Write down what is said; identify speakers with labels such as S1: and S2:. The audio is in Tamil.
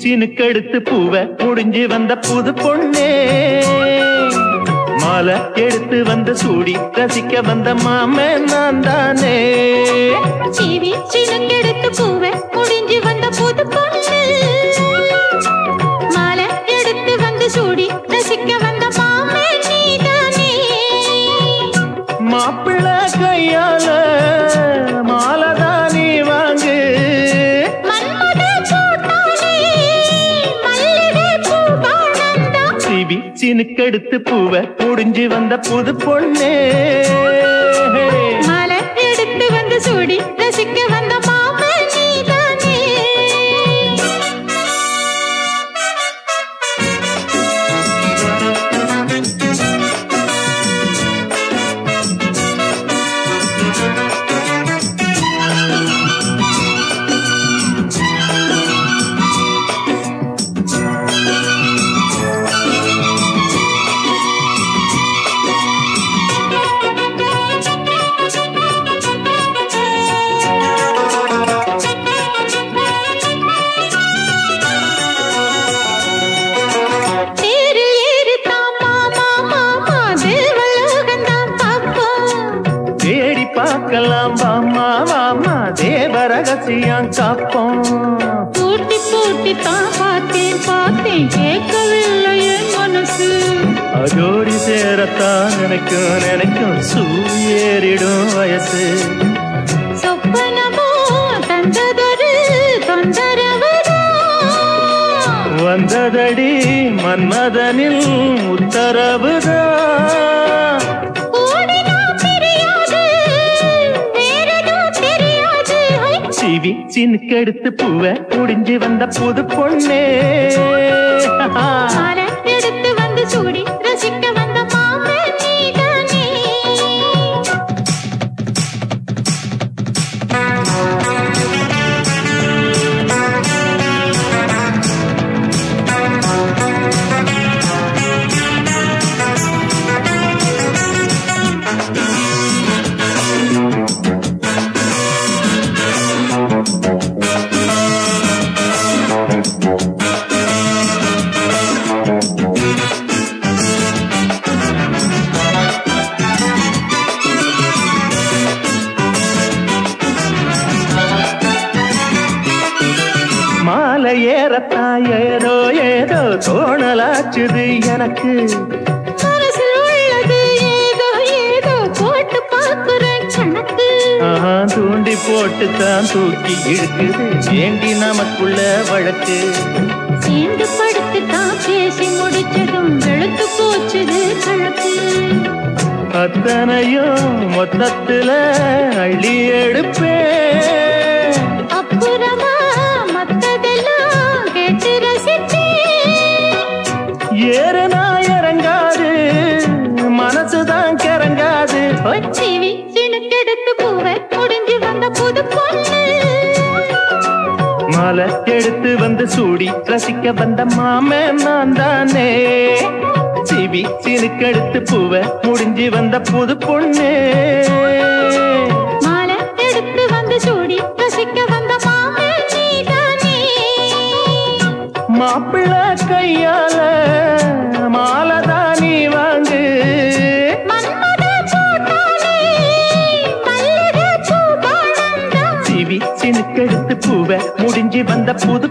S1: சினுக்கெடுத்து பூவ முடிஞ்சு வந்த புது பொண்ணே மாலை எடுத்து வந்து சூடி ரசிக்க வந்த மாமன் நான் தானே
S2: சீவி சினுங்கெடுத்து பூவை முடிஞ்சு வந்த புது பொண்ணு மாலை எடுத்து வந்து சூடி ரசிக்க வந்த மாமே நீதானே
S1: மாப்பிள்ள கையால மாலதான் நீ வாங்கு
S2: மன்மத பூத்தானே மல்லிகை பூவானந்தா
S1: சிவி சினுக்கெடுத்து பூவ முடிஞ்சு வந்த புது பொண்ணே
S2: மாலை எடுத்து வந்து சூடி ரசிக்க வந்த மாமே நீதானே தேரில் ஏறித்தான் மாமா மாமா தேவலோகந்தான் பார்ப்போம்
S1: தேடி பார்க்கலாம் வாமா வாமா தேவ ரகசியம் காப்போம்
S2: பூட்டி பூட்டி தான் பார்த்தேன் பார்த்தேன் கேட்கவில்லை என் மனசு
S1: அதோடி சேரத்தான் நினைக்கும் நினைக்கும் சூரியேறிடும் வயசு
S2: சொப்பனமோ தந்ததொரு தொந்தரவுதான்
S1: வந்ததடி மன்மதனில் உத்தரவுதான்
S2: ஓடினா தெரியாது வேறெதோ தெரியாது ஹை!
S1: சிவி சினுக்கெடுத்து பூவ முடிஞ்சு வந்த புது பொண்ணே
S2: மாலை எடுத்து வந்து சூடி ரசிக்க வந்த மாமே நீதானே
S1: மாலை ஏறத்தான் ஏதோ ஏதோ தோணலாச்சுது எனக்கு
S2: மனசில் உள்ளது ஏதோ ஏதோ போட்டு பார்க்கிறேன் கணக்கு
S1: ஆஹா, தூண்டி போட்டு தான் தூக்கி இழுக்குது ஏண்டி நமக்குள்ள வழக்கு
S2: சேர்ந்து படுத்து தான் பேசி முடிச்சதும் வெளுத்து போச்சுது கணக்கு
S1: அத்தனையும் மொத்தத்துல அள்ளி எடுப்பேன்
S2: அப்புறமா மத்ததெல்லாம் கேட்டு ரசித்தேன்
S1: ஏறுனா இறங்காது மனசுதான் கிறங்காது ஹோய்.
S2: சீவி சினுக்கெடுத்து பூவை முடிஞ்சு வந்த புது பொண்ணு
S1: மாலை எடுத்து வந்து சூடி ரசிக்க வந்த மாமன் நான் தானே சிவி சினுக்கெடுத்து பூவ முடிஞ்சு வந்த புது பொண்ணு
S2: மாலை எடுத்து வந்து சூடி ரசிக்க வந்த மாமே நீதானே
S1: மாப்பிள்ள கையால மாலதான் நீ வாங்கு
S2: மன்மத பூத்தானே மல்லிகை பூவானந்தா
S1: சிவி சினுக்கெடுத்து பூவ முடிஞ்சு வந்த புது